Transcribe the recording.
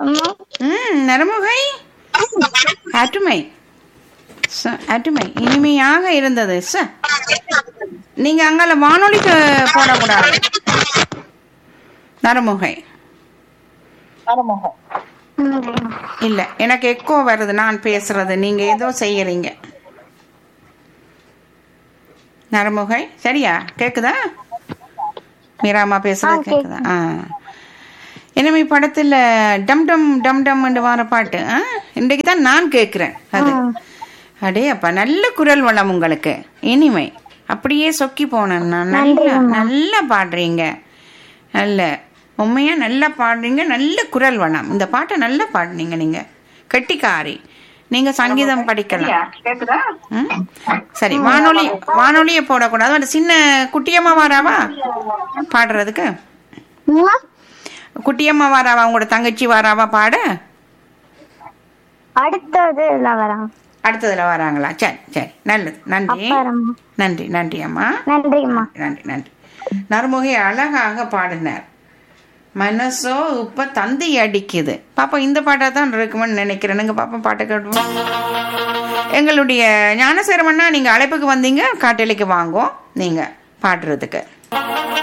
அம்மா ம் நரமுகை அருமை ச- அருமை இனிமையாக இருந்தது ச நீங்க அங்கால வானொலிக்கு போடக்கூடாது நரமுகை நன்றிம்மா இல்ல எனக்கு எக்கோ வருது நான் பேசுறது நீங்க ஏதோ செய்யறீங்க நரமுகை சரியா கேக்குதா மீராமா பேசுறது ஆ, கேக்குதா ஆ எனவே படத்துல டம் டம் டம் டம் வர பாட்டு ஆ? இன்றைக்கு தான் நான் கேட்கிறேன் அது அடே அப்பா நல்ல குரல் வளம் உங்களுக்கு இனிமை அப்படியே சொக்கி போனேன் நான் நல்லா நல்லா பாடுறீங்க நல்ல உண்மையா நல்லா பாடுறீங்க நல்ல குரல் வளம் இந்த பாட்டை நல்லா பாடுனீங்க நீங்க கெட்டிக்காரி நீங்க சங்கீதம் படிக்கலாம் ம்? சரி வானொலி வானொலியை போடக்கூடாது ஒரு சின்ன குட்டியம்மா வாராவா பாடுறதுக்கு அம்மா குட்டியம்மா வாராவா உங்களோட தங்கச்சி வாராவா பாட அடுத்தது எல்லாம் வராங்க அடுத்ததுல வராங்களா சரி சரி நல்லது நன்றி அப்புறமா நன்றி நன்றி அம்மா நன்றிம்மா நன்றி நன்றி நறுமுகை அழகாக பாடினார் மனசோ இப்ப தந்தி அடிக்குது பாப்பா இந்த பாட்டா தான் இருக்குமென்னு நினைக்கிறேனுங்க பாப்பா பாட்டை கேட்டுவோம் எங்களுடைய ஞானசேரமண்ணா நீங்க அழைப்புக்கு வந்தீங்க காட்டலிக்கு வாங்கோ நீங்க பாடுறதுக்கு